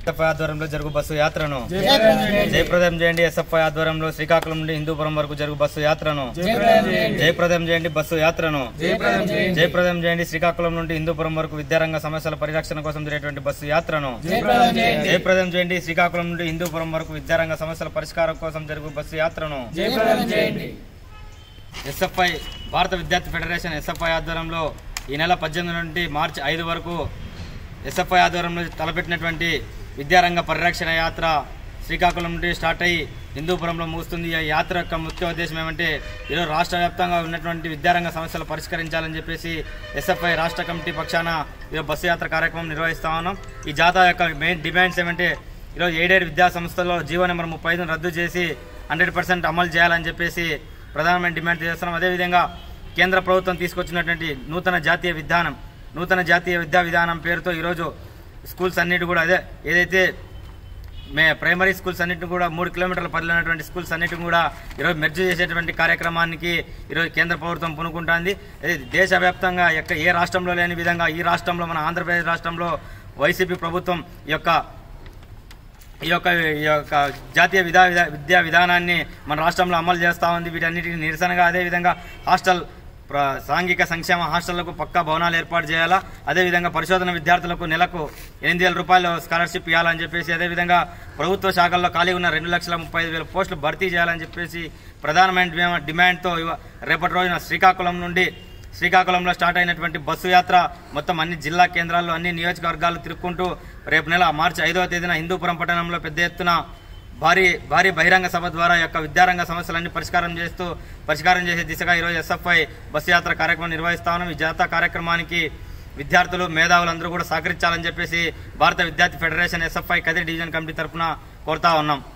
SFI ఆధ్వర్యంలో జరుగు bus యాత్రను జయప్రదం చేయండి ఎస్ఎఫ్ఐ ఆధ్వర్యంలో శ్రీకాకుళం నుండి హిందూపురం వరకు జరుగు బస్సు యాత్రను జయప్రదం చేయండి బస్సు యాత్రను జయప్రదం చేయండి శ్రీకాకుళం నుండి హిందూపురం వరకు విద్యారంగ సమస్యల పరిరక్షణ కోసం జరిగేటువంటి బస్సు యాత్రను జయప్రదం చేయండి శ్రీకాకుళం నుండి హిందూపురం వరకు విద్యారంగ సమస్యల పరిష్కారం కోసం జరుగు బస్సు యాత్రను ఎస్ఎఫ్ఐ భారత విద్యార్థి ఫెడరేషన్ ఎస్ఎఫ్ఐ ఆధ్వర్యంలో ఈ నెల పద్దెనిమిది నుండి మార్చి ఐదు వరకు ఎస్ఎఫ్ఐ ఆధ్వర్యంలో తలపెట్టినటువంటి విద్యారంగ పరిరక్షణ యాత్ర శ్రీకాకుళం నుండి స్టార్ట్ అయ్యి హిందూపురంలో ముగుస్తుంది ఈ యాత్ర యొక్క ముఖ్య ఉద్దేశం ఏమంటే ఈరోజు రాష్ట్ర వ్యాప్తంగా ఉన్నటువంటి విద్యారంగ సమస్యలు పరిష్కరించాలని చెప్పేసి ఎస్ఎఫ్ఐ రాష్ట్ర కమిటీ పక్షాన ఈరోజు బస్సు యాత్ర కార్యక్రమం నిర్వహిస్తా ఉన్నాం ఈ జాతర యొక్క మెయిన్ డిమాండ్స్ ఏమంటే ఈరోజు ఏడేడు విద్యా సంస్థల్లో జీవో నెంబర్ ముప్పై ఐదును రద్దు చేసి హండ్రెడ్ పర్సెంట్ అమలు చేయాలని చెప్పేసి ప్రధానమైన డిమాండ్ చేస్తున్నాం అదేవిధంగా కేంద్ర ప్రభుత్వం తీసుకొచ్చినటువంటి నూతన జాతీయ విధానం నూతన జాతీయ విద్యా విధానం పేరుతో ఈరోజు స్కూల్స్ అన్నిటి కూడా అదే ఏదైతే మే ప్రైమరీ స్కూల్స్ అన్నిటిని కూడా మూడు కిలోమీటర్ల పరిధిలో ఉన్నటువంటి స్కూల్స్ అన్నిటిని కూడా ఈరోజు మెర్జ్ చేసేటువంటి కార్యక్రమానికి ఈరోజు కేంద్ర ప్రభుత్వం పూనుకుంటుంది అదే దేశవ్యాప్తంగా ఎక్క ఏ రాష్ట్రంలో లేని విధంగా ఈ రాష్ట్రంలో మన ఆంధ్రప్రదేశ్ రాష్ట్రంలో వైసీపీ ప్రభుత్వం ఈ యొక్క ఈ యొక్క ఈ యొక్క జాతీయ విధా విధా- విద్యా విధానాన్ని మన రాష్ట్రంలో అమలు చేస్తూ ఉంది వీటన్నిటిని నిరసనగా అదేవిధంగా హాస్టల్ ప్ర- సాంఘిక సంక్షేమ హాస్టళ్లకు పక్కా భవనాలు ఏర్పాటు చేయాలా అదేవిధంగా పరిశోధన విద్యార్థులకు నెలకు ఎనిమిది వేల రూపాయలు స్కాలర్షిప్ ఇవ్వాలని చెప్పేసి అదేవిధంగా ప్రభుత్వ శాఖల్లో ఖాళీ ఉన్న రెండు లక్షల ముప్పై ఐదు వేల పోస్టులు భర్తీ చేయాలని చెప్పేసి ప్రధానమైన డిమా- డిమాండ్తో ఇవ- రేపటి రోజున శ్రీకాకుళం నుండి శ్రీకాకుళంలో స్టార్ట్ అయినటువంటి బస్సు యాత్ర మొత్తం అన్ని జిల్లా కేంద్రాల్లో అన్ని నియోజకవర్గాలు తిరుక్కుంటూ రేపు నెల మార్చి ఐదవ తేదీన హిందూపురం పట్టణంలో పెద్ద ఎత్తున భారీ భారీ బహిరంగ సభ ద్వారా ఈ యొక్క విద్యారంగ సమస్యలన్నీ పరిష్కారం చేస్తూ పరిష్కారం చేసే దిశగా ఈరోజు ఎస్ఎఫ్ఐ బస్సు యాత్ర కార్యక్రమం నిర్వహిస్తా ఉన్నాం ఈ జాతర కార్యక్రమానికి విద్యార్థులు మేధావులందరూ కూడా సహకరించాలని చెప్పేసి భారత విద్యార్థి federation SFI Kadiri division committee తరఫున కోరుతా ఉన్నాం